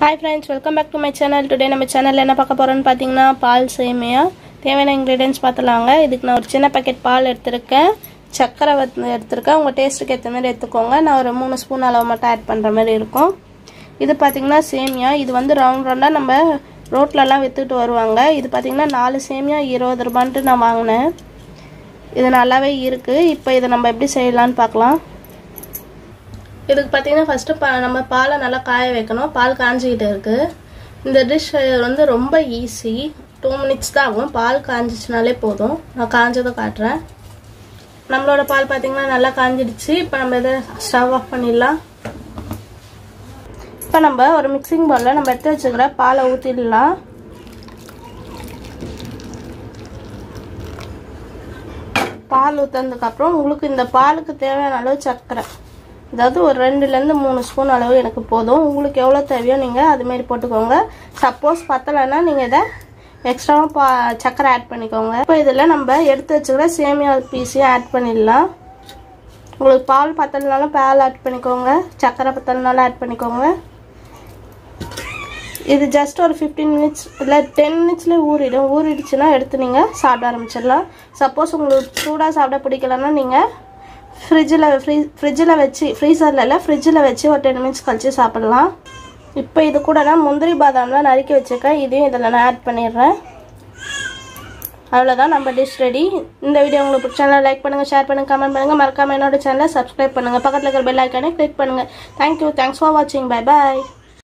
hi friends welcome back to my channel today நம்ம சேனலில் என்ன பார்க்க போகிறோன்னு பார்த்தீங்கன்னா பால் சேமியா தேவையான இன்க்ரீடியன்ஸ் பார்த்துலாங்க இதுக்கு நான் ஒரு சின்ன பேக்கெட் பால் எடுத்திருக்கேன் சர்க்கரை வந்து எடுத்திருக்கேன் உங்கள் டேஸ்ட்டுக்கு ஏற்ற மாதிரி எடுத்துக்கோங்க நான் ஒரு மூணு ஸ்பூன் அளவு மட்டும் ஆட் பண்ணுற மாதிரி இருக்கும் இது பார்த்தீங்கன்னா சேமியா இது வந்து ரவுண்ட் ரவுண்டாக நம்ம ரோட்லலாம் விற்றுட்டு வருவாங்க இது பார்த்தீங்கன்னா நாலு சேமியா இருபது ரூபான்ட்டு நான் வாங்கினேன் இது நல்லாவே இருக்குது இப்போ இதை நம்ம எப்படி செய்யலான்னு பார்க்கலாம் இதுக்கு பார்த்தீங்கன்னா ஃபஸ்ட்டு பா நம்ம பாலை நல்லா காய வைக்கணும் பால் காஞ்சிக்கிட்டு இருக்குது இந்த டிஷ் வந்து ரொம்ப ஈஸி டூ மினிட்ஸ் தான் ஆகும் பால் காஞ்சிச்சுனாலே போதும் நான் காஞ்சதை காட்டுறேன் நம்மளோட பால் பார்த்தீங்கன்னா நல்லா காஞ்சிடுச்சு இப்போ நம்ம இதை ஸ்டவ் ஆஃப் பண்ணிடலாம் இப்போ நம்ம ஒரு மிக்சிங் பவுலில் நம்ம எடுத்து வச்சுக்கிற பாலை ஊற்றிடலாம் பால் ஊற்றுனதுக்கப்புறம் உங்களுக்கு இந்த பாலுக்கு தேவையான அளவு சர்க்கரை அதாவது ஒரு ரெண்டுலேருந்து மூணு ஸ்பூன் அளவு எனக்கு போதும் உங்களுக்கு எவ்வளோ தேவையோ நீங்கள் அதுமாரி போட்டுக்கோங்க சப்போஸ் பத்தலைன்னா நீங்கள் இதை எக்ஸ்ட்ராவாக பா சர்க்கரை ஆட் பண்ணிக்கோங்க இப்போ இதில் நம்ம எடுத்து வச்சுக்கிற சேமியா பீஸையும் ஆட் பண்ணிடலாம் உங்களுக்கு பால் பத்தலைனாலும் பால் ஆட் பண்ணிக்கோங்க சர்க்கரை பத்தலைனாலும் ஆட் பண்ணிக்கோங்க இது ஜஸ்ட் ஒரு ஃபிஃப்டீன் மினிட்ஸ் இல்லை டென் மினிட்ஸ்லேயே ஊறிடும் ஊறிடுச்சுன்னா எடுத்து நீங்கள் சாப்பிட ஆரம்பிச்சிடலாம் சப்போஸ் உங்களுக்கு சூடாக சாப்பிட பிடிக்கலன்னா நீங்கள் ஃப்ரிட்ஜில் ஃப்ரீ ஃப்ரிட்ஜில் வச்சு ஃப்ரீசரில் இல்லை ஃப்ரிட்ஜில் வச்சு ஒரு டென் மினிட்ஸ் கழிச்சு சாப்பிட்லாம் இப்போ இது கூட நான் முந்திரி பாதாம்லாம் நறுக்கி வச்சுருக்கேன் இதையும் இதில் நான் ஆட் பண்ணிடுறேன் அவ்வளோதான் நம்ம டிஷ் ரெடி இந்த வீடியோ உங்களுக்கு பிடிச்சா லைக் பண்ணுங்கள் ஷேர் பண்ணுங்கள் கமெண்ட் பண்ணுங்கள் மறக்காமல் என்னோட சேனலை சப்ஸ்கிரைப் பண்ணுங்கள் பக்கத்தில் இருக்கிற பெல் ஐக்கானே கிளிக் பண்ணுங்கள் தேங்க்யூ தேங்க்ஸ் ஃபார் வாட்சிங் பை பாய்